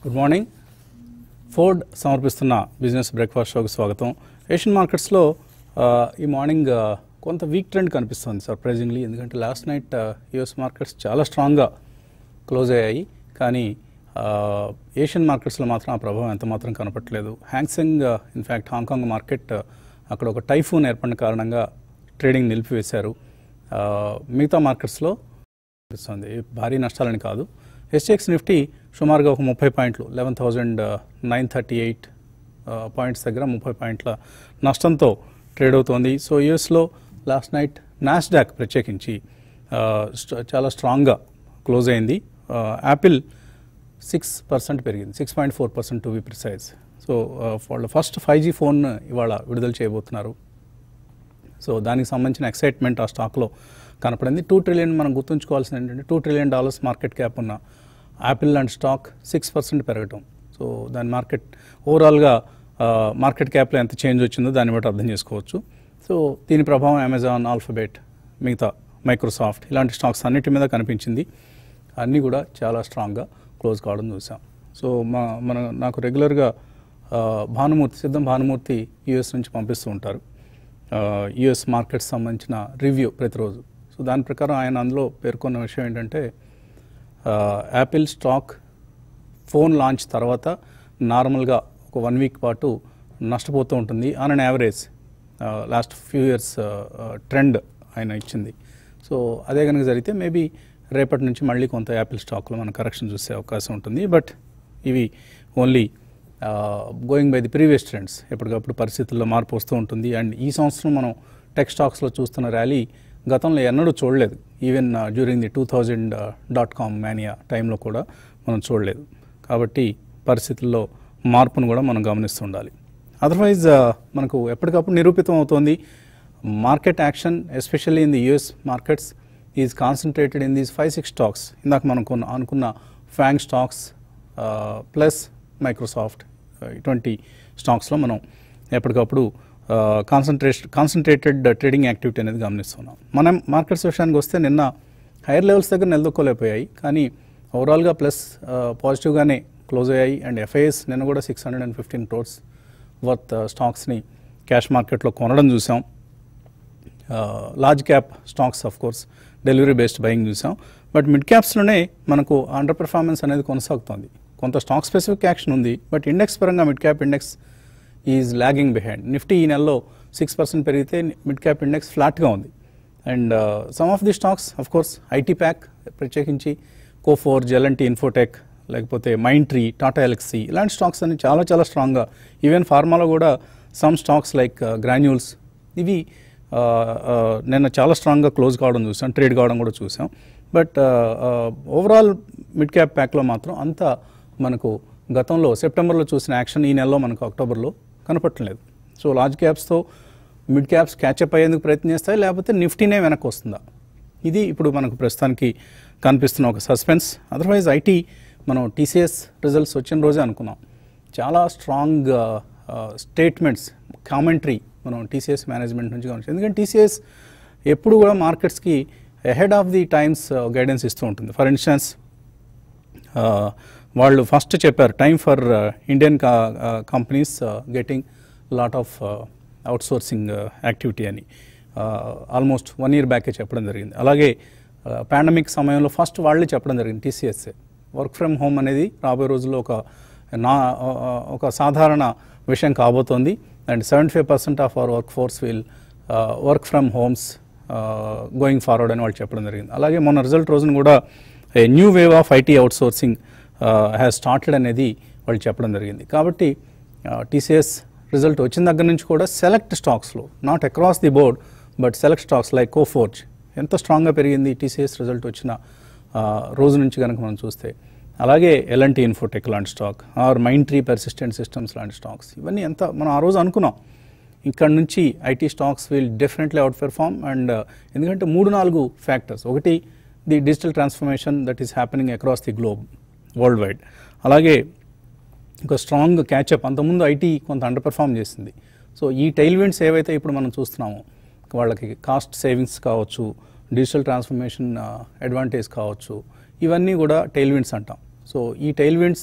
Good morning Ford సమర్పిస్తున్న business breakfast షోకి స్వాగతం ఏషియన్ మార్కెట్స్లో ఆ, ఈ మార్నింగ్ ఆ, కొంత వీక్ ట్రెండ్ కనిపిస్తుంది సర్ప్రైజింగ్లీ ఎందుకంటే లాస్ట్ నైట్ యుఎస్ మార్కెట్స్ చాలా స్ట్రాంగ్గా క్లోజ్ అయ్యాయి కానీ ఆ, ఏషియన్ మార్కెట్స్లో మాత్రం ఆ ప్రభావం ఎంత మాత్రం కనపట్లేదు హ్యాంగ్సెంగ్ ఇన్ఫ్యాక్ట్ హాంకాంగ్ మార్కెట్ ఆ, అక్కడ ఒక టైఫూన్ ఏర్పడిన కారణంగా ట్రేడింగ్ నిలిపివేశారు ఆ, మిగతా మార్కెట్స్లో కనిపిస్తుంది భారీ నష్టాలని కాదు ఎస్టెక్స్ నిఫ్టీ సుమారుగా ఒక ముప్పై పాయింట్లు eleven thousand nine thirty eight points దగ్గర ముప్పై పాయింట్ల నష్టంతో ట్రేడ్ అవుతోంది సో యుఎస్లో లాస్ట్ నైట్ నాస్డాక్ ప్రత్యేకించి ఆ, స్ట- చాలా స్ట్రాంగ్గా క్లోజ్ అయింది యాపిల్ సిక్స్ పర్సెంట్ పెరిగింది six point four percent to be precise so వాళ్ళ ఫస్ట్ ఫైవ్ జీ ఫోన్ ఇవాళ విడుదల చేయబోతున్నారు సో దానికి సంబంధించిన ఎక్సైట్మెంట్ ఆ స్టాక్లో కనపడింది టూ ట్రిలియన్ మనం గుర్తుంచుకోవాల్సింది ఏంటంటే two trillion dollars market cap ఉన్న యాపిల్ లాంటి స్టాక్ సిక్స్ పర్సెంట్ పెరగటం సో దాని మార్కెట్ ఓవరాల్గా మార్కెట్ క్యాప్లో ఎంత చేంజ్ వచ్చిందో దాన్ని బట్టి అర్థం చేసుకోవచ్చు సో దీని ప్రభావం అమెజాన్ ఆల్ఫబెట్ మిగతా మైక్రోసాఫ్ట్ ఇలాంటి స్టాక్స్ అన్నిటి మీద కనిపించింది అన్నీ కూడా చాలా స్ట్రాంగ్గా క్లోజ్ కావడం చూసాం సో మా మన నాకు రెగ్యులర్గా భానుమూర్తి సిద్ధం భానుమూర్తి యూఎస్ నుంచి పంపిస్తూ ఉంటారు యుఎస్ మార్కెట్స్ సంబంధించిన రివ్యూ ప్రతిరోజు సో దాని ప్రకారం ఆయన అందులో పేర్కొన్న విషయం ఏంటంటే యాపిల్ స్టాక్ ఫోన్ లాంచ్ తర్వాత నార్మల్గా ఒక వన్ వీక్ పాటు నష్టపోతూ ఉంటుంది on an average last few years trend ఆయన ఇచ్చింది సో అదే కనుక జరిగితే మేబీ రేపటి నుంచి మళ్ళీ కొంత యాపిల్ స్టాక్లో మనం కరెక్షన్ చూసే అవకాశం ఉంటుంది బట్ ఇవి only going by the previous trends ఎప్పటికప్పుడు పరిస్థితుల్లో మార్పు వస్తూ ఉంటుంది అండ్ ఈ సంవత్సరం మనం టెక్ స్టాక్స్లో చూస్తున్న ర్యాలీ గతంలో ఎన్నడూ చూడలేదు even during the two thousand dot com mania టైంలో కూడా మనం చూడలేదు కాబట్టి పరిస్థితుల్లో మార్పును కూడా మనం గమనిస్తూ ఉండాలి అదర్వైజ్ మనకు ఎప్పటికప్పుడు నిరూపితం అవుతోంది market action especially in the US markets is concentrated in these five six stocks ఇందాక మనం కొన్న అనుకున్న ఫ్యాంగ్ స్టాక్స్ ప్లస్ మైక్రోసాఫ్ట్ ఇటువంటి స్టాక్స్లో మనం ఎప్పటికప్పుడు కాన్సన్ట్రేషన్ కాన్సన్ట్రేటెడ్ ట్రేడింగ్ యాక్టివిటీ అనేది గమనిస్తున్నాం మనం మార్కెట్స్ విషయానికి వస్తే నిన్న హైయర్ లెవెల్స్ దగ్గర నిలదొక్కోలేకపోయాయి కానీ ఓవరాల్గా ప్లస్ పాజిటివ్గానే క్లోజ్ అయ్యాయి అండ్ ఎఫ్ఐఎస్ నిన్న కూడా six hundred and fifteen crores worth స్టాక్స్ని క్యాష్ మార్కెట్లో కొనడం చూసాం large cap stocks of course delivery based buying చూసాం బట్ మిడ్ క్యాప్స్లోనే మనకు అండర్ పెర్ఫార్మెన్స్ అనేది కొనసాగుతోంది కొంత స్టాక్ స్పెసిఫిక్ యాక్షన్ ఉంది బట్ ఇండెక్స్ పరంగా mid cap index is lagging behind Nifty ఈ నెలలో సిక్స్ పర్సెంట్ పెరిగితే మిడ్ క్యాప్ ఇండెక్స్ ఫ్లాట్గా ఉంది and some of the stocks of course IT pack ప్రత్యేకించి కోఫోర్ జెలంటీ ఇన్ఫోటెక్ లేకపోతే మైండ్ ట్రీ టాటా ఎలక్సీ ఇలాంటి స్టాక్స్ అన్ని చాలా చాలా స్ట్రాంగ్గా ఈవెన్ ఫార్మాలో కూడా సమ్ స్టాక్స్ లైక్ గ్రాన్యూల్స్ ఇవి ఆ, ఆ, నిన్న చాలా స్ట్రాంగ్గా క్లోజ్ కావడం చూసాం ట్రేడ్ కావడం కూడా చూసాం బట్ ఓవరాల్ మిడ్ క్యాప్ ప్యాక్లో మాత్రం అంత మనకు గతంలో సెప్టెంబర్లో చూసిన యాక్షన్ ఈ నెలలో మనకు అక్టోబర్లో కనపట్టలేదు సో లార్జ్ క్యాప్స్తో మిడ్ క్యాప్స్ క్యాచప్ అయ్యేందుకు ప్రయత్నం చేస్తాయి లేకపోతే నిఫ్టీనే వెనక్కి వస్తుందా ఇది ఇప్పుడు మనకు ప్రస్తుతానికి కనిపిస్తున్న ఒక సస్పెన్స్ అదర్వైజ్ ఐటీ మనం టీసీఎస్ రిజల్ట్స్ వచ్చిన రోజే అనుకున్నాం చాలా స్ట్రాంగ్ స్టేట్మెంట్స్ కామెంటరీ మనం టీసీఎస్ మేనేజ్మెంట్ నుంచి గమనించాం ఎందుకంటే టీసీఎస్ ఎప్పుడు కూడా మార్కెట్స్కి ahead of the times guidance ఇస్తూ ఉంటుంది ఫర్ ఇన్స్టెన్స్ వాళ్ళు ఫస్ట్ చెప్పారు time for Indian companies getting lot of outsourcing activity అని ఆల్మోస్ట్ వన్ ఇయర్ బ్యాకే చెప్పడం జరిగింది అలాగే పాండమిక్ సమయంలో ఫస్ట్ వాళ్ళే చెప్పడం జరిగింది టీసీఎస్ఏ వర్క్ ఫ్రమ్ హోమ్ అనేది రాబోయే రోజుల్లో ఒక నా ఒక సాధారణ విషయం కాబోతోంది and seventy five percent of our workforce will work from homes going forward అని వాళ్ళు చెప్పడం జరిగింది అలాగే మొన్న రిజల్ట్ రోజున కూడా a new wave of IT outsourcing has started అనేది వాళ్ళు చెప్పడం జరిగింది కాబట్టి టీసీఎస్ రిజల్ట్ వచ్చిన దగ్గర నుంచి కూడా సెలెక్ట్ స్టాక్స్లో not across the board but select stocks like Coforge ఎంత స్ట్రాంగ్గా పెరిగింది టీసీఎస్ రిజల్ట్ వచ్చిన ఆ, రోజు నుంచి కనుక మనం చూస్తే అలాగే ఎల్ఎన్టీ ఇన్ఫోటెక్ లాంటి stock or Mindtree Persistent Systems లాంటి స్టాక్స్ ఇవన్నీ ఎంత మనం ఆ రోజు అనుకున్నాం ఇక్కడ నుంచి IT stocks will definitely outperform and ఎందుకంటే మూడు నాలుగు ఫ్యాక్టర్స్ ఒకటి the digital transformation that is happening across the globe worldwide అలాగే ఒక స్ట్రాంగ్ క్యాచప్ అంతకుముందు ఐటీ కొంత అండర్ పెర్ఫామ్ చేసింది సో ఈ టైల్ విండ్స్ ఏవైతే ఇప్పుడు మనం చూస్తున్నామో వాళ్ళకి కాస్ట్ సేవింగ్స్ కావచ్చు డిజిటల్ ట్రాన్స్ఫర్మేషన్ అడ్వాంటేజ్ కావచ్చు ఇవన్నీ కూడా టైల్ విండ్స్ అంటాం సో ఈ టైల్ విండ్స్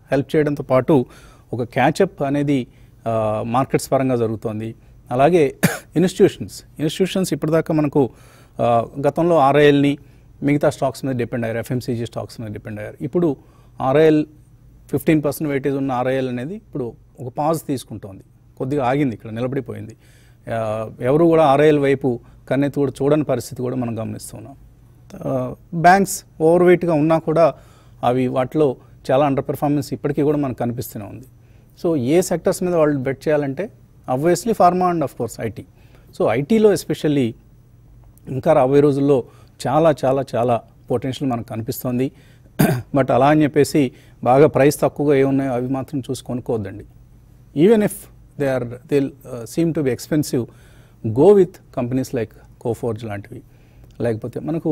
హెల్ప్ చేయడంతో పాటు ఒక క్యాచప్ అనేది మార్కెట్స్ పరంగా జరుగుతోంది అలాగే ఇన్స్టిట్యూషన్స్ ఇన్స్టిట్యూషన్స్ ఇప్పటిదాకా మనకు ఆ, గతంలో ఆర్ఐఎల్ని మిగతా స్టాక్స్ మీద డిపెండ్ అయ్యారు ఎఫ్ఎంసీజీ స్టాక్స్ మీద డిపెండ్ అయ్యారు ఇప్పుడు ఆర్ఐఎల్ ఫిఫ్టీన్ పర్సెంట్ వెయిటేజ్ ఉన్న ఆర్ఐఎల్ అనేది ఇప్పుడు ఒక పాజ్ తీసుకుంటోంది కొద్దిగా ఆగింది ఇక్కడ నిలబడిపోయింది ఆ, ఎవరు కూడా ఆర్ఐఎల్ వైపు కన్నెత్తి కూడా చూడని పరిస్థితి కూడా మనం గమనిస్తున్నాం బ్యాంక్స్ ఓవర్ వెయిట్గా ఉన్నా కూడా అవి వాటిలో చాలా అండర్ పెర్ఫార్మెన్స్ ఇప్పటికీ కూడా మనకు కనిపిస్తూనే ఉంది సో ఏ సెక్టర్స్ మీద వాళ్ళు బెట్ చేయాలంటే obviously pharma and of course IT so ఐటీలో ఎస్పెషల్లీ ఇంకా రాబోయే రోజుల్లో చాలా చాలా చాలా పొటెన్షియల్ మనకు కనిపిస్తోంది బట్ అలా అని చెప్పేసి బాగా ప్రైస్ తక్కువగా ఏ ఉన్నాయో అవి మాత్రం చూసి కొనుక్కోవద్దండి even if they are they seem to be expensive go with companies like Coforge లాంటివి లేకపోతే మనకు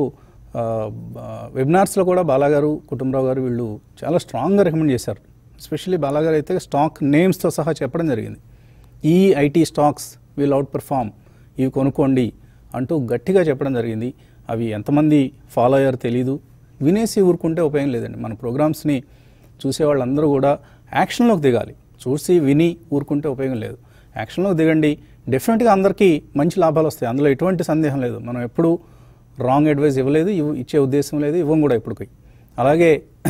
వెబినార్స్లో కూడా బాలాగారు కుటుంబరావు గారు వీళ్ళు చాలా స్ట్రాంగ్గా రికమెండ్ చేశారు ఎస్పెషల్లీ బాలాగారు అయితే స్టాక్ నేమ్స్తో సహా చెప్పడం జరిగింది ఈ IT stocks will outperform ఇవి కొనుక్కోండి అంటూ గట్టిగా చెప్పడం జరిగింది అవి ఎంతమంది ఫాలో అయ్యారో తెలీదు వినేసి ఊరుకుంటే ఉపయోగం లేదండి మన ప్రోగ్రామ్స్ని చూసే వాళ్ళందరూ కూడా యాక్షన్లోకి దిగాలి చూసి విని ఊరుకుంటే ఉపయోగం లేదు యాక్షన్లోకి దిగండి డెఫినెట్గా అందరికీ మంచి లాభాలు వస్తాయి అందులో ఎటువంటి సందేహం లేదు మనం ఎప్పుడూ రాంగ్ అడ్వైస్ ఇవ్వలేదు ఇవ్- ఇచ్చే ఉద్దేశం లేదు ఇవ్వం కూడా ఇప్పటికి అలాగే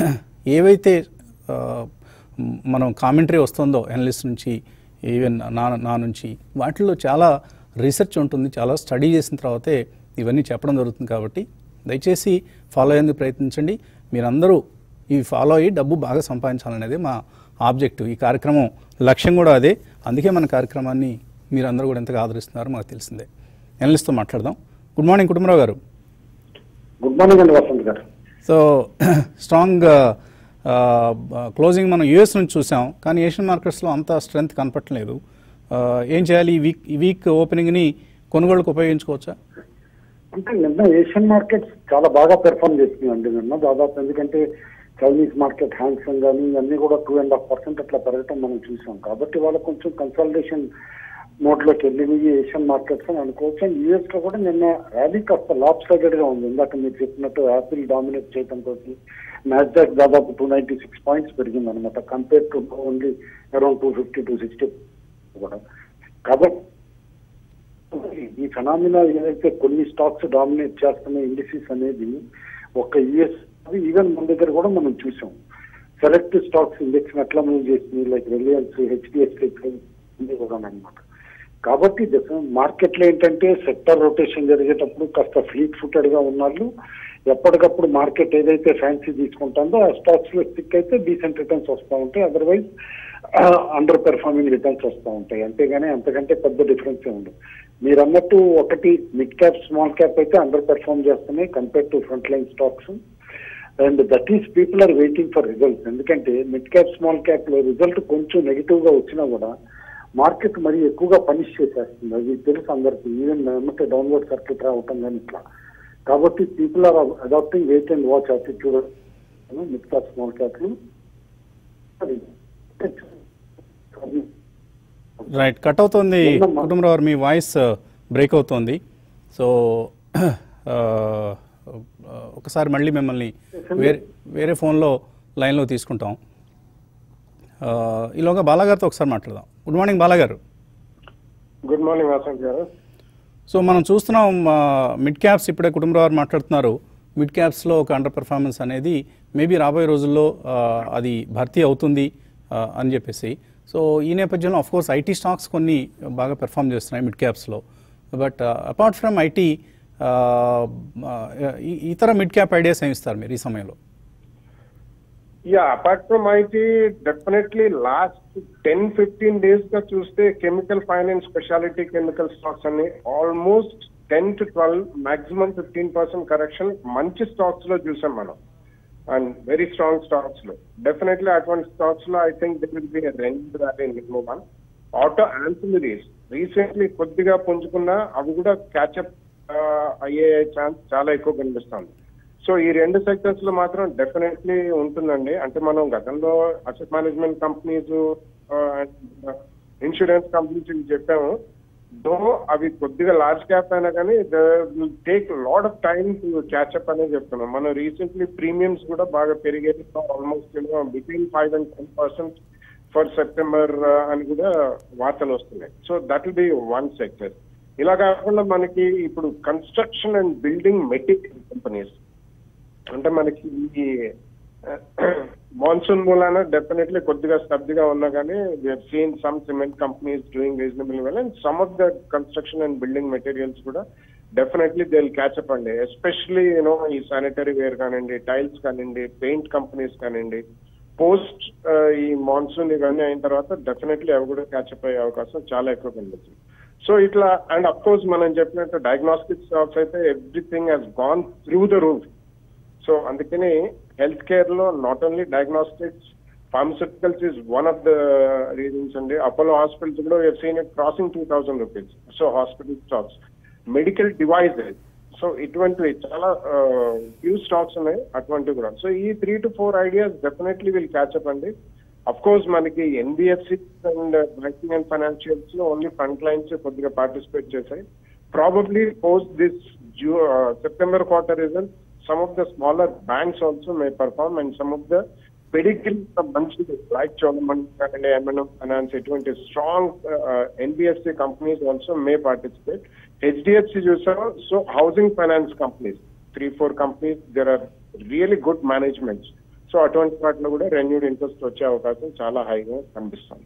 ఏవైతే ఆ, మ్, మనం కామెంటరీ వస్తుందో ఎనలిస్ట్ నుంచి ఈవెన్ నా నా నుంచి వాటిల్లో చాలా రీసెర్చ్ ఉంటుంది చాలా స్టడీ చేసిన తర్వాతే ఇవన్నీ చెప్పడం జరుగుతుంది కాబట్టి దయచేసి ఫాలో అయ్యేందుకు ప్రయత్నించండి మీరందరూ ఇవి ఫాలో అయ్యి డబ్బు బాగా సంపాదించాలనేది మా ఆబ్జెక్టివ్ ఈ కార్యక్రమం లక్ష్యం కూడా అదే అందుకే మన కార్యక్రమాన్ని మీరందరూ కూడా ఎంతగా ఆదరిస్తున్నారో మాకు తెలిసిందే ఎనలిస్ట్తో మాట్లాడదాం గుడ్ మార్నింగ్ కుటుంబరావు గారు గుడ్ మార్నింగ్ అండి Vasanth garu so strong closing మనం యూఎస్ నుంచి చూసాం కానీ ఏషియన్ మార్కెట్స్లో అంత స్ట్రెంగ్త్ కనపట్లేదు ఆ, ఏం చేయాలి ఈ వీక్ ఈ వీక్ ఓపెనింగ్ని కొనుగోలుకు ఉపయోగించుకోవచ్చా అంటే నిన్న ఏషియన్ మార్కెట్స్ చాలా బాగా పెర్ఫామ్ చేస్తున్నాయండి నిన్న దాదాపు ఎందుకంటే చైనీస్ మార్కెట్ హ్యాంగ్సంగ్ కానీ ఇవన్నీ కూడా టూ అండ్ హాఫ్ పర్సెంట్ అట్లా పెరగటం మనం చూసాం కాబట్టి వాళ్ళ కొంచెం కన్సల్టేషన్ మోడ్ లోకి వెళ్ళినవి ఏషియన్ మార్కెట్స్ అని అనుకోవచ్చు అండ్ యూఎస్ లో కూడా నిన్న ర్యాలీ కాస్త లాప్ సైడెడ్ గా ఉంది ఇందాక మీరు చెప్పినట్టు యాపిల్ డామినేట్ చేయడం తోటి నాస్డాక్ దాదాపు టూ నైన్టీ సిక్స్ పాయింట్స్ పెరిగింది అనమాట compare to only around two fifty two sixty కూడా కాబట్టి ఈ ఫెనామినా ఏదైతే కొన్ని స్టాక్స్ డామినేట్ చేస్తున్న ఇండిసీస్ అనేది ఒక యుఎస్ ఈవెన్ మన దగ్గర కూడా మనం చూసాం సెలెక్ట్ స్టాక్స్ ఇండెక్స్ ఎట్లా మూవ్ చేసింది లైక్ రిలయన్స్ హెచ్డిఎఫ్సి కూడా అనమాట కాబట్టి మార్కెట్ లో ఏంటంటే సెక్టర్ రొటేషన్ జరిగేటప్పుడు కాస్త ఫ్లీట్ ఫుటెడ్ గా ఉన్నారు ఎప్పటికప్పుడు మార్కెట్ ఏదైతే ఫ్యాన్సీ తీసుకుంటుందో ఆ స్టాక్స్ లో స్టిక్ అయితే డీసెంట్ రిటర్న్స్ వస్తూ ఉంటాయి అదర్వైజ్ అండర్ పెర్ఫార్మింగ్ రిటర్న్స్ వస్తూ ఉంటాయి అంతేగాని అంతకంటే పెద్ద డిఫరెన్స్ ఉండదు మీరు అన్నట్టు ఒకటి మిడ్ క్యాప్ స్మాల్ క్యాప్ అయితే అండర్ పెర్ఫార్మ్ చేస్తున్నాయి compare to front line stocks and that is people are waiting for results ఎందుకంటే మిడ్ క్యాప్ స్మాల్ క్యాప్ లో రిజల్ట్ కొంచెం నెగిటివ్ గా వచ్చినా కూడా మార్కెట్ మరి ఎక్కువగా పనిష్ చేసేస్తుంది అది తెలుసు అందరికి ఈవెన్ ఏమంటే డౌన్వర్డ్ సర్క్యూట్ రావటం కానీ ఇట్లా కాబట్టి people are adapting wait and watch attitude mid cap small క్యాప్లు రైట్ కట్ అవుతోంది ఏంటమ్మా? కుటుంబరావు గారు మీ వాయిస్ బ్రేక్ అవుతోంది సో ఆ, ఒకసారి మళ్ళీ మిమ్మల్ని వేరే వేరే ఫోన్లో లైన్లో తీసుకుంటాం ఆ, ఈలోగా బాలాగారితో ఒకసారి మాట్లాడదాం గుడ్ మార్నింగ్ బాలాగారు good morning Vasanth garu so మనం చూస్తున్నాం ఆ, మిడ్ క్యాప్స్ ఇప్పుడే కుటుంబరావు గారు మాట్లాడుతున్నారు మిడ్ క్యాప్స్లో ఒక అండర్ పెర్ఫార్మెన్స్ అనేది మేబీ రాబోయే రోజుల్లో ఆ, అది భర్తీ అవుతుంది ఆ, అని చెప్పేసి సో ఈ నేపథ్యంలో ఆఫ్ కోర్స్ ఐటీ స్టాక్స్ కొన్ని బాగా పెర్ఫామ్ చేస్తున్నాయి మిడ్ క్యాప్స్లో బట్ అపార్ట్ ఫ్రమ్ ఐటీ ఇతర మిడ్ క్యాప్ ఐడియాస్ ఏమి ఇస్తారు మీరు ఈ సమయంలో yeah apart from IT definitely last ten fifteen days గా చూస్తే chemical finance speciality chemical stocks అన్ని almost ten to twelve maximum fifteen percent correction మంచి స్టాక్స్ లో చూసాం మనం అండ్ వెరీ స్ట్రాంగ్ స్టాక్స్ లో డెఫినెట్లీ అటువంటి స్టాక్స్ లో I think that will be rent rally number one auto ancillaries recently కొద్దిగా పుంజుకున్న అవి కూడా క్యాచప్ అయ్యే ఛాన్స్ చాలా ఎక్కువ కనిపిస్తుంది సో ఈ రెండు సెక్టర్స్ లో మాత్రం డెఫినెట్లీ ఉంటుందండి అంటే మనం గతంలో asset management companies insurance companies ఇవి చెప్పాము దో అవి కొద్దిగా లార్జ్ క్యాప్ అయినా కానీ will take lot of time to catch up అనే చెప్తున్నాం మనం రీసెంట్లీ ప్రీమియమ్స్ కూడా బాగా పెరిగేది almost between five and ten percent for September అని కూడా వార్తలు వస్తున్నాయి so that will be one sector ఇలా కాకుండా మనకి ఇప్పుడు construction and building material companies అంటే మనకి ఈ మాన్సూన్ మూలాన డెఫినెట్లీ కొద్దిగా స్తబ్దిగా ఉన్నా కానీ we are seen some cement companies doing reasonable well and some of the construction and building materials కూడా డెఫినెట్లీ దే విల్ క్యాచ్అప్ అండి ఎస్పెషలీ యూనో ఈ శానిటరీ వేర్ కానివ్వండి టైల్స్ కానివ్వండి పెయింట్ కంపెనీస్ కానివ్వండి పోస్ట్ ఈ మాన్సూన్ ఇవన్నీ అయిన తర్వాత డెఫినెట్లీ అవి కూడా క్యాచ్అప్ అయ్యే అవకాశం చాలా ఎక్కువ కనిపిస్తుంది సో ఇట్లా అండ్ అఫ్ కోర్స్ మనం చెప్పినట్టు డయాగ్నోస్టిక్ స్టాక్స్ అయితే everything has gone through the roof so అందుకని హెల్త్ కేర్ లో not only diagnostics pharmaceuticals is one of the reasons అండి అపోలో హాస్పిటల్స్ కూడా seen it crossing two thousand rupees so hospital stocks medical devices so ఇటువంటివి చాలా few stocks ఉన్నాయి అటువంటివి కూడా so ఈ three to four ideas definitely will catch up అండి of course మనకి NBFC and banking and financials లో ఓన్లీ ఫ్రంట్ లైన్స్ కొద్దిగా పార్టిసిపేట్ చేశాయి ప్రాబబ్లీ పోస్ట్ దిస్ జూ September quarter result some of the smaller banks also may perform and some of the pedigree of మంచి like Cholaman and M&M Finance ఇటువంటి strong uh, NBFC companies also may participate. HDFC చూసారు so housing finance companies three four companies there are really good managements so అటువంటి వాటిలో కూడా renewed interest వచ్చే అవకాశం చాలా హైగా కనిపిస్తుంది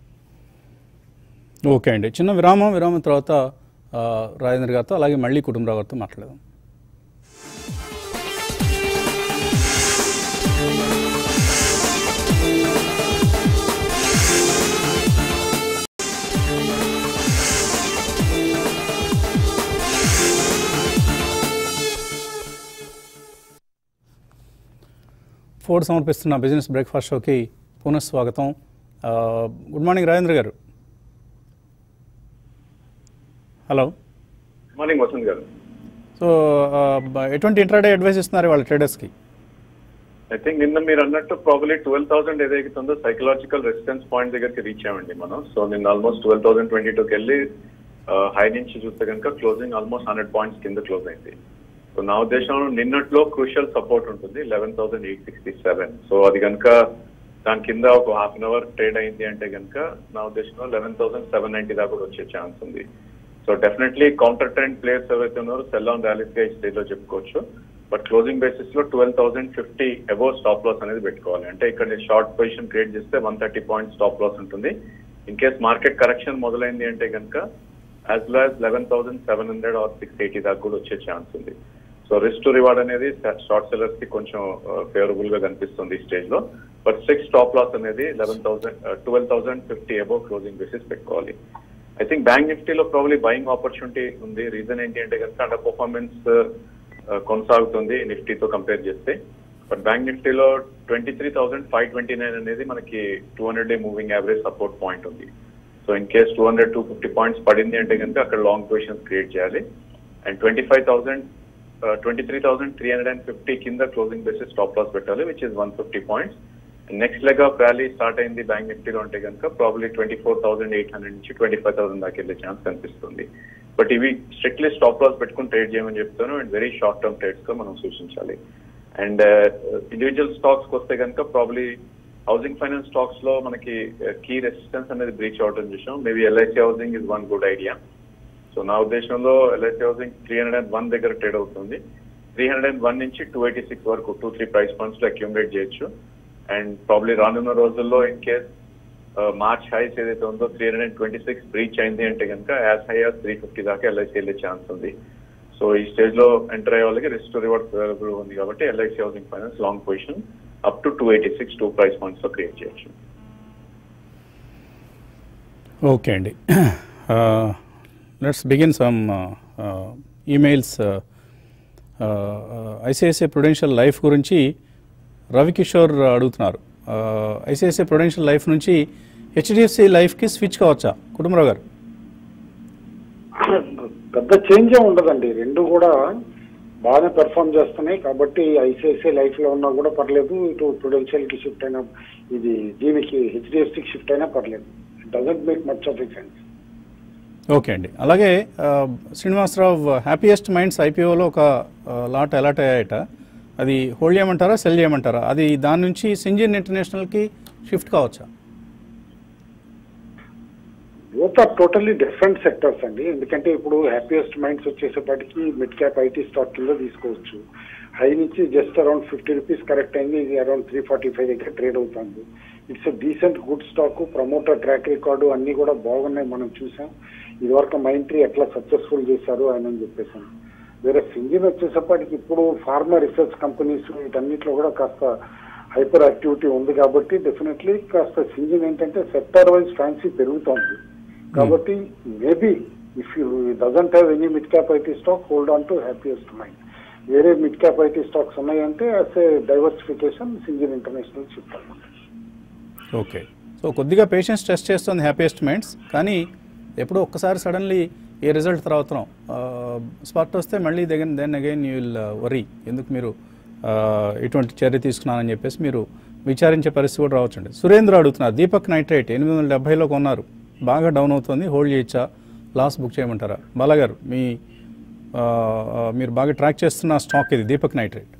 ఓకే అండి చిన్న విరామం విరామం తర్వాత ఆ, రాజేంద్ర గారితో అలాగే మళ్ళీ కుటుంబరావు గారితో మాట్లాడదాం ఫోర్డ్ సమర్పిస్తున్న బిజినెస్ బ్రేక్ఫాస్ట్ షోకి పునఃస్వాగతం ఆ, గుడ్ మార్నింగ్ రాజేంద్ర గారు hello morning Vasanth garu so ఆ, బ- ఎటువంటి ఇంట్రాడే అడ్వైస్ ఇస్తున్నారు వాళ్ళ ట్రేడర్స్కి ఐ థింక్ నిన్న మీరు అన్నట్టు ప్రాబ్లీ ట్వెల్వ్ థౌసండ్ ఏదైతే ఉందో సైకలాజికల్ రెసిస్టెన్స్ పాయింట్ దగ్గరికి రీచ్ అయ్యండి మనం సో నిన్న ఆల్మోస్ట్ ట్వెల్వ్ థౌసండ్ ట్వంటీ టూకి వెళ్ళి హై నుంచి చూస్తే కనుక క్లోజింగ్ ఆల్మోస్ట్ హండ్రెడ్ పాయింట్స్ కింద క్లోజ్ అయింది సో నా ఉద్దేశంలో నిన్నట్లో క్రూషియల్ సపోర్ట్ ఉంటుంది eleven thousand eight sixty seven so అది కనుక దాని కింద ఒక హాఫ్ అన్ అవర్ ట్రేడ్ అయింది అంటే కనుక నా ఉద్దేశంలో లెవెన్ థౌసండ్ సెవెన్ నైన్టీ దాకా కూడా వచ్చే ఛాన్స్ ఉంది so definitely counter trend players ఎవరైతే ఉన్నారో సెల్ ఆన్ ర్యాలీస్ గా ఈ స్టేజ్ లో చెప్పుకోవచ్చు బట్ క్లోజింగ్ బేసిస్ లో twelve thousand fifty above stop loss అనేది పెట్టుకోవాలి అంటే ఇక్కడ షార్ట్ పొజిషన్ క్రియేట్ చేస్తే one thirty point stop loss ఉంటుంది ఇన్ కేస్ మార్కెట్ కరెక్షన్ మొదలైంది అంటే కనుక as well as eleven thousand seven hundred or six eighty దాకా కూడా వచ్చే ఛాన్స్ ఉంది సో రిస్క్ టు రివార్డ్ అనేది షార్ట్ సెల్లర్స్ కి కొంచెం ఫేవరబుల్ గా కనిపిస్తుంది ఈ స్టేజ్ లో బట్ సిక్స్ స్టాప్ లాస్ అనేది eleven thousand twelve thousand fifty above closing basis పెట్టుకోవాలి ఐ థింక్ బ్యాంక్ నిఫ్టీలో ప్రాబ్లీ బయింగ్ ఆపర్చునిటీ ఉంది రీజన్ ఏంటి అంటే కనుక అండర్ పర్ఫార్మెన్స్ కొనసాగుతుంది నిఫ్టీతో కంపేర్ చేస్తే బట్ బ్యాంక్ నిఫ్టీలో twenty three thousand five twenty nine అనేది మనకి two hundred day moving average support point ఉంది so in case two hundred two fifty points పడింది అంటే కనుక అక్కడ లాంగ్ పొజిషన్స్ క్రియేట్ చేయాలి and twenty five thousand twenty three thousand three hundred and fifty కింద closing basis stop loss పెట్టాలి which is one fifty points next leg of rally start అయింది bank నిఫ్టీలో అంటే కనుక probably twenty four thousand eight hundred నుంచి twenty five thousand దాకా వెళ్ళే chance కనిపిస్తుంది బట్ ఇవి స్ట్రిక్ట్లీ స్టాప్ లాస్ పెట్టుకుని ట్రేడ్ చేయమని చెప్తాను and very short term trades గా మనం సూచించాలి అండ్ ఇండివిజువల్ స్టాక్స్ వస్తే కనుక ప్రాబ్లీ హౌసింగ్ ఫైనాన్స్ స్టాక్స్ లో మనకి కీ రెసిస్టెన్స్ అనేది బ్రీచ్ అవడం చూసాం maybe LIC housing is one good idea so నా ఉద్దేశంలో LIC housing three hundred and one దగ్గర ట్రేడ్ అవుతుంది త్రీ హండ్రెడ్ అండ్ వన్ నుంచి టూ ఎయిటీ సిక్స్ వరకు టూ త్రీ ప్రైస్ పాయింట్స్ లో అక్యూమిలేట్ చేయొచ్చు అండ్ ప్రాబ్లీ రానున్న రోజుల్లో ఇన్ కేస్ మార్చ్ హైస్ ఏదైతే ఉందో three hundred and twenty six breach అయింది అంటే కనుక as high as three fifty దాకా ఎల్ఐసి వెళ్ళే ఛాన్స్ ఉంది సో ఈ స్టేజ్ లో ఎంటర్ అయ్యే వాళ్ళకి రిస్ట్ రివార్డ్ అవైలబుల్ ఉంది కాబట్టి LIC housing finance long position up to two eighty six two price points లో క్రియేట్ చేయొచ్చు ఓకే అండి let's begin some emails ICICI Prudential life గురించి రవికిషోర్ అడుగుతున్నారు ఐసిఐసిఐ ప్రొడెన్షియల్ లైఫ్ నుంచి హెచ్డిఎఫ్సి లైఫ్కి స్విచ్ కావచ్చా కుటుంబరావు గారు పెద్ద చేంజ్ ఉండదండి రెండు కూడా బాగానే పెర్ఫామ్ చేస్తున్నాయి కాబట్టి ఐసిఐసిఐ లైఫ్ లో ఉన్నా కూడా పర్లేదు ఇటు ప్రుడెన్షియల్ కి షిఫ్ట్ అయినా ఇది దీనికి హెచ్డిఎఫ్సికి షిఫ్ట్ అయినా పర్లేదు doesn't make much of difference okay అండి అలాగే ఆ, శ్రీనివాసరావు హ్యాపీయెస్ట్ మైండ్స్ ఐపీఓలో ఒక ఆ, లాట్ అలాట్ అయ్యాయట అది హోల్డ్ చేయమంటారా సెల్ చేయమంటారా అది దాని నుంచి సింజిన్ ఇంటర్నేషనల్కి షిఫ్ట్ కావచ్చా both are totally different sectors అండి ఎందుకంటే ఇప్పుడు హ్యాపీయెస్ట్ మైండ్స్ వచ్చేసేపటికి మిడ్ క్యాప్ ఐటీ స్టాక్ కింద తీసుకోవచ్చు హై నుంచి just around fifty rupees correct అయింది ఇది అరౌండ్ త్రీ ఫార్టీ ఫైవ్ దగ్గర ట్రేడ్ అవుతుంది it's decent good stock promoter track record అన్ని కూడా బాగున్నాయి మనం చూసాం ఇదివరకు మైండ్ ట్రీ ఎట్లా సక్సెస్ఫుల్ చేశారు ఆయన అని చెప్పేసాను వేరే సింగిల్ వచ్చేసప్పటికి ఇప్పుడు ఫార్మా రీసెర్చ్ కంపెనీస్ వీటన్నిటిలో కూడా కాస్త హైపర్ యాక్టివిటీ ఉంది కాబట్టి డెఫినెట్లీ కాస్త సింగిల్ ఏంటంటే సెక్టర్ వైజ్ ఫ్యాన్సీ పెరుగుతోంది కాబట్టి maybe if you doesn't have any mid cap IT stock hold on to happiest mind వేరే మిడ్ క్యాప్ ఐటీ స్టాక్స్ ఉన్నాయంటే as a diversification single international shift అనమాట okay so కొద్దిగా patience test చేస్తుంది happiest minds కానీ ఎప్పుడో ఒక్కసారి suddenly a result తర్వాత spot వస్తే మళ్ళీ then then again you will worry ఎందుకు మీరు ఆ, ఇటువంటి చర్య తీసుకున్నానని చెప్పేసి మీరు విచారించే పరిస్థితి కూడా రావచ్చండి సురేంద్ర అడుగుతున్నారు దీపక్ నైట్రేట్ ఎనిమిది వందల డెబ్బైలో కొన్నారు బాగా డౌన్ అవుతుంది హోల్డ్ చేయొచ్చా లాస్ బుక్ చేయమంటారా బాలాగారు మీ ఆ, ఆ, మీరు బాగా ట్రాక్ చేస్తున్న స్టాక్ ఇది దీపక్ నైట్రేట్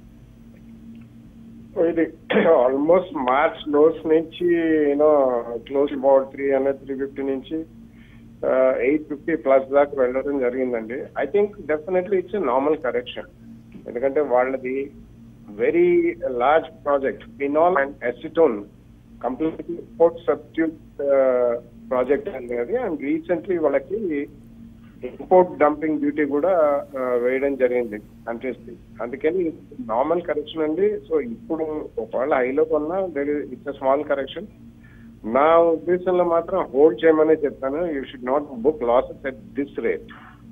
ఇది ఆల్మోస్ట్ మార్చ్ లోస్ నుంచి you know close about three hundred three fifty నుంచి ఎయిట్ ఫిఫ్టీ ప్లస్ దాకా వెళ్ళడం జరిగిందండి I think definitely it's normal correction ఎందుకంటే వాళ్ళది very large project phenol and acetone completely import substitute project అనేది అండ్ రీసెంట్లీ వాళ్ళకి import dumping duty కూడా ఆ, వేయడం జరిగింది కంట్రీస్ కి అందుకని నార్మల్ కరెక్షన్ అండి సో ఇప్పుడు ఒకవేళ హైలో కొన్నా ఇట్స్ స్మాల్ కరెక్షన్ నా ఉద్దేశంలో మాత్రం హోల్డ్ చేయమనే చెప్తాను you should not book losses at this rate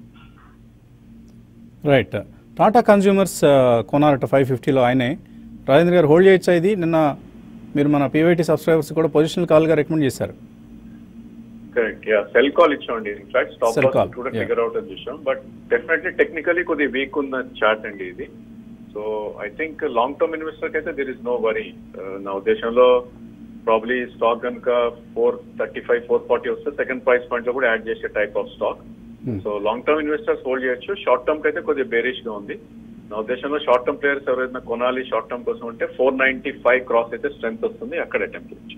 right Tata consumers ఆ, కొన్నారట ఫైవ్ ఫిఫ్టీలో ఆయనే రాజేంద్ర గారు హోల్డ్ చేయొచ్చా ఇది నిన్న మీరు మన పీవైటీ సబ్స్క్రైబర్స్ కూడా పొజిషనల్ కాల్గా రికమెండ్ చేశారు కరెక్ట్ యా సెల్ కాల్ ఇచ్చామండి in fact stop Sell call, loss కూడా yeah. ఫిగర్ అవుట్ అని చూసాం బట్ డెఫినెట్లీ టెక్నికలీ కొద్ది వీక్ ఉన్న చార్ట్ అండి ఇది so I think long term investor అయితే దిర్ ఇస్ నో వరీ నా ఉద్దేశంలో ప్రాబ్లీ స్టాక్ కనుక four thirty five four forty వస్తే సెకండ్ ప్రైస్ పాయింట్ లో కూడా యాడ్ చేసే type of stock Hmm. So long term investors hold చేయొచ్చు షార్ట్ టర్మ్ అయితే కొద్దిగా బేరిష్ గా ఉంది నా ఉద్దేశంలో షార్ట్ టర్మ్ ప్లేయర్స్ ఎవరైనా కొనాలి షార్ట్ టర్మ్ కోసం అంటే ఫోర్ నైన్టీ ఫైవ్ క్రాస్ అయితే స్ట్రెంత్ వస్తుంది అక్కడ అటెంప్ట్ చేయొచ్చు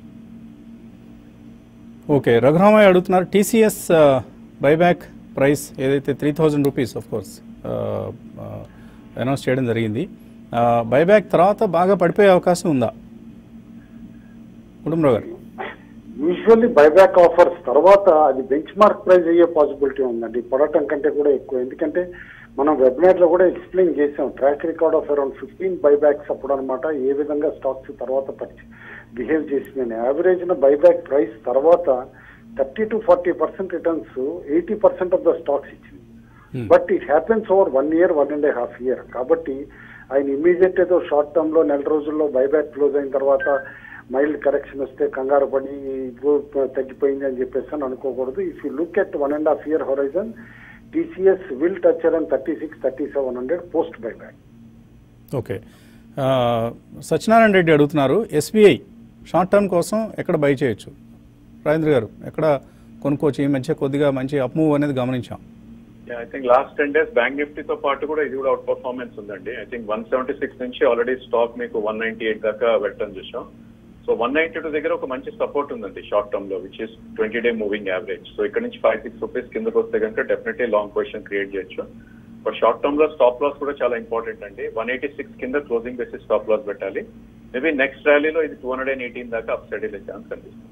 ఓకే రఘురామయ్య అడుగుతున్నారు టీసీఎస్ బైబ్యాక్ ప్రైస్ ఏదైతే three thousand rupees of course announce చేయడం జరిగింది బైబ్యాక్ తర్వాత బాగా పడిపోయే అవకాశం ఉందా కుటుంబరావు గారు యూజువల్లీ బైబ్యాక్ ఆఫర్స్ తర్వాత అది బెంచ్ మార్క్ ప్రైస్ అయ్యే పాసిబిలిటీ ఉందండి పడటం కంటే కూడా ఎక్కువ ఎందుకంటే మనం వెబినార్ లో కూడా ఎక్స్ప్లెయిన్ చేసాం track record of around fifteen buybacks అప్పుడు అనమాట ఏ విధంగా స్టాక్స్ తర్వాత బిహేవ్ చేసిందని యావరేజ్ బైబ్యాక్ ప్రైస్ తర్వాత thirty to forty percent returns eighty percent of the stocks ఇచ్చింది Hmm. But it happens over one year one and half year కాబట్టి ఆయన ఇమీడియట్ ఏదో షార్ట్ టర్మ్ లో నెల రోజుల్లో బైబ్యాక్ క్లోజ్ అయిన తర్వాత మైల్డ్ కరెక్షన్ వస్తే కంగారు పడి గ్రోత్ తగ్గిపోయింది అని చెప్పేసి అని అనుకోకూడదు if you look at one and half year horizon TCS will touch around thirty six thirty seven hundred post buyback okay ఆ, సత్యనారాయణ రెడ్డి అడుగుతున్నారు ఎస్బీఐ షార్ట్ టర్మ్ కోసం ఎక్కడ బై చేయొచ్చు రాజేంద్ర గారు ఎక్కడ కొనుక్కోవచ్చు ఈ మధ్య కొద్దిగా మంచి అప్ మూవ్ అనేది గమనించాం I think last ten days bank నిఫ్టీతో పాటు కూడా ఇది కూడా అవుట్ పర్ఫార్మెన్స్ ఉందండి I think one seventy six నుంచి ఆల్రెడీ స్టాక్ మీకు వన్ నైన్టీ ఎయిట్ దాకా వెళ్ళటం చూసాం సో వన్ నైన్టీ టూ దగ్గర ఒక మంచి సపోర్ట్ ఉందండి షార్ట్ టర్మ్ లో which is twenty day moving average so ఇక్కడ నుంచి ఫైవ్ సిక్స్ రూపీస్ కిందకు వస్తే కనుక డెఫినెట్లీ లాంగ్ పొజిషన్ క్రియేట్ చేయొచ్చు బట్ షార్ట్ టర్మ్ లో స్టాప్ లాస్ కూడా చాలా ఇంపార్టెంట్ అండి వన్ ఎయిటీ సిక్స్ కింద క్లోజింగ్ బేసిస్ స్టాప్ లాస్ పెట్టాలి మేబీ నెక్స్ట్ ర్యాలీలో ఇది టూ హండ్రెడ్ అండ్ ఎయిటీన్ దాకా అప్ సైడ్ వెళ్ళే ఛాన్స్ కనిపిస్తుంది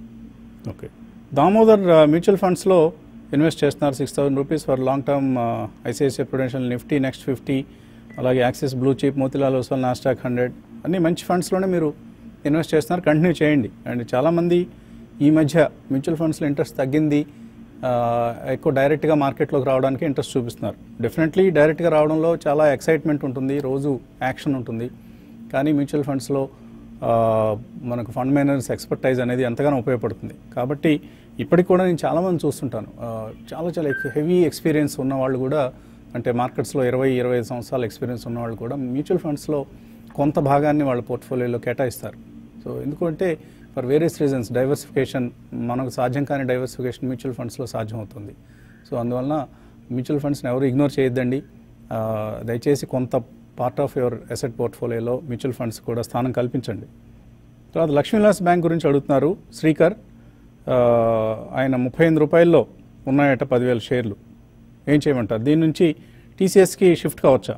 ఓకే దామోదర్ మ్యూచువల్ ఫండ్స్లో ఇన్వెస్ట్ చేస్తున్నారు six thousand rupees for long term ICICI Prudential Nifty next fifty అలాగే Axis blue chip Motilal Oswal Nasdaq hundred అన్ని మంచి ఫండ్స్లోనే మీరు ఇన్వెస్ట్ చేస్తున్నారు కంటిన్యూ చేయండి అండ్ చాలామంది ఈ మధ్య మ్యూచువల్ ఫండ్స్లో ఇంట్రెస్ట్ తగ్గింది ఆ, ఎక్కువ డైరెక్ట్గా మార్కెట్లోకి రావడానికి ఇంట్రెస్ట్ చూపిస్తున్నారు డెఫినెట్లీ డైరెక్ట్గా రావడంలో చాలా ఎక్సైట్మెంట్ ఉంటుంది రోజు యాక్షన్ ఉంటుంది కానీ మ్యూచువల్ ఫండ్స్లో ఆ, మనకు ఫండ్ మేనేజర్స్ ఎక్స్పర్టైజ్ అనేది ఎంతగానో ఉపయోగపడుతుంది కాబట్టి ఇప్పటికి కూడా నేను చాలామంది చూస్తుంటాను ఆ, చాలా చాలా హెవీ ఎక్స్పీరియన్స్ ఉన్న వాళ్ళు కూడా అంటే మార్కెట్స్లో ఇరవై ఇరవై ఐదు సంవత్సరాల ఎక్స్పీరియన్స్ ఉన్న వాళ్ళు కూడా మ్యూచువల్ ఫండ్స్లో కొంత భాగాన్ని వాళ్ళ పోర్ట్ఫోలియోలో కేటాయిస్తారు సో ఎందుకంటే ఫర్ వేరియస్ రీజన్స్ డైవర్సిఫికేషన్ మనకు సాధ్యం కాని డైవర్సిఫికేషన్ మ్యూచువల్ ఫండ్స్లో సాధ్యం అవుతుంది సో అందువలన మ్యూచువల్ ఫండ్స్ని ఎవరు ఇగ్నోర్ చేయొద్దండి ఆ, దయచేసి కొంత పార్ట్ ఆఫ్ యువర్ అసెట్ పోర్ట్ఫోలియోలో మ్యూచువల్ ఫండ్స్ కూడా స్థానం కల్పించండి తర్వాత లక్ష్మీవిలాస్ బ్యాంక్ గురించి అడుగుతున్నారు శ్రీకర్ ఆ, ఆయన ముప్పై ఎనిమిది రూపాయల్లో ఉన్నాయట పదివేల షేర్లు ఏం చేయమంటారు దీని నుంచి టీసీఎస్కి షిఫ్ట్ కావచ్చా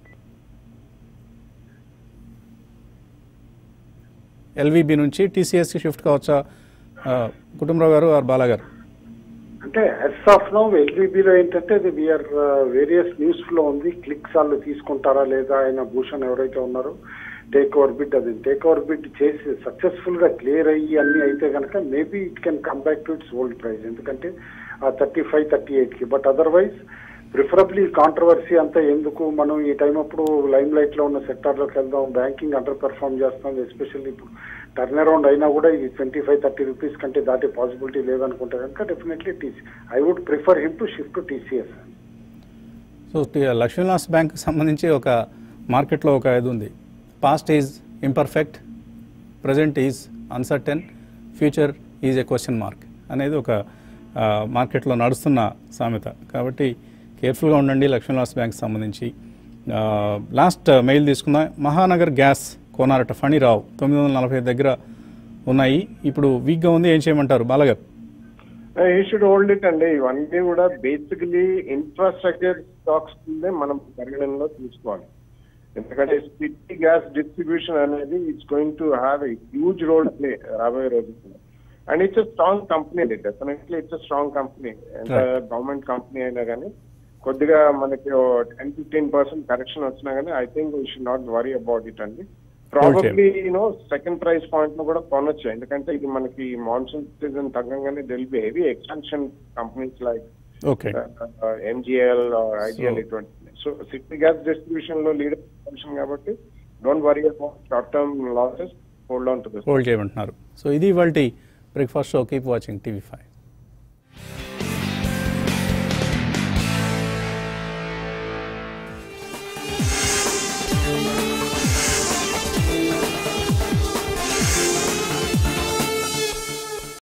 ఎల్వీబీ నుంచి టీసీఎస్కి షిఫ్ట్ కావచ్చా ఆ, కుటుంబరావు గారు ఆర్ బాలా గారు అంటే ఎస్ ఆఫ్ నో ఎల్బీబీలో ఏంటంటే అది వీఆర్ వేరియస్ న్యూస్ ఫ్లో ఉంది క్లిక్స్ వాళ్ళు తీసుకుంటారా లేదా ఆయన భూషణ్ ఎవరైతే ఉన్నారో టేక్ ఓవర్ బిడ్ అది టేక్ ఓవర్ బిడ్ చేసి సక్సెస్ఫుల్ గా క్లియర్ అయ్యి అన్ని అయితే కనుక maybe it can come back to its old price ఎందుకంటే ఆ థర్టీ ఫైవ్ థర్టీ ఎయిట్ కి బట్ అదర్వైజ్ ప్రిఫరబ్లీ కాంట్రవర్సీ అంతా ఎందుకు మనం ఈ టైం అప్పుడు లైమ్ లైట్ లో ఉన్న సెక్టార్ లోకి వెళ్దాం బ్యాంకింగ్ అండర్ పెర్ఫార్మ్ చేస్తాం ఎస్పెషల్లీ ఇప్పుడు టర్న్ అరౌండ్ అయినా కూడా ఇది ట్వంటీ ఫైవ్ థర్టీ రూపీస్ కంటే దాటే పాసిబిలిటీ లేదనుకుంటే కనుక definitely TC I would prefer him to shift to TCS so టి- లక్ష్మీవిలాస్ బ్యాంక్ సంబంధించి ఒక మార్కెట్లో ఒక ఇది ఉంది past is imperfect present is uncertain future is a question mark అనేది ఒక ఆ, మార్కెట్లో నడుస్తున్న సామెత కాబట్టి కేర్ఫుల్గా ఉండండి లక్ష్మీవిలాస్ బ్యాంక్ సంబంధించి ఆ, లాస్ట్ మెయిల్ తీసుకుందాం మహానగర్ గ్యాస్ కోనారట ఫణిరావు తొమ్మిది వందల నలభై ఐదు దగ్గర ఉన్నాయి ఇప్పుడు వీక్గా ఉంది ఏం చేయమంటారు బాలగారు ఈ షుడ్ హోల్డ్ ఇట్ అండి ఇవన్నీ కూడా బేసికలీ ఇన్ఫ్రాస్ట్రక్చర్ స్టాక్స్ కిందే మనం పరిగణనలో తీసుకోవాలి ఎందుకంటే సిటీ గ్యాస్ డిస్ట్రిబ్యూషన్ అనేది it's going to have a huge role play రాబోయే రోజుల్లో and it's a strong company అండి definitely it's a strong company ఎంత Right. గవర్నమెంట్ కంపెనీ అయినా కానీ కొద్దిగా మనకి టెన్ ఫిఫ్టీన్ పర్సెంట్ కరెక్షన్ వచ్చినా కానీ I think we should not worry about it అండి probably you know second price point లో కూడా కొనొచ్చు ఎందుకంటే ఇది మనకి మాన్సూన్ సీజన్ తగ్గంగానే there'll be heavy extension companies like okay MGL IGL So- ఇటువంటి సో సిటీ గ్యాస్ డిస్ట్రిబ్యూషన్ లో లీడర్ పొజిషన్ కాబట్టి don't worry about short term losses hold on to this hold చేయమంటున్నారు సో ఇది ఇవాళ breakfast show keep watching TV five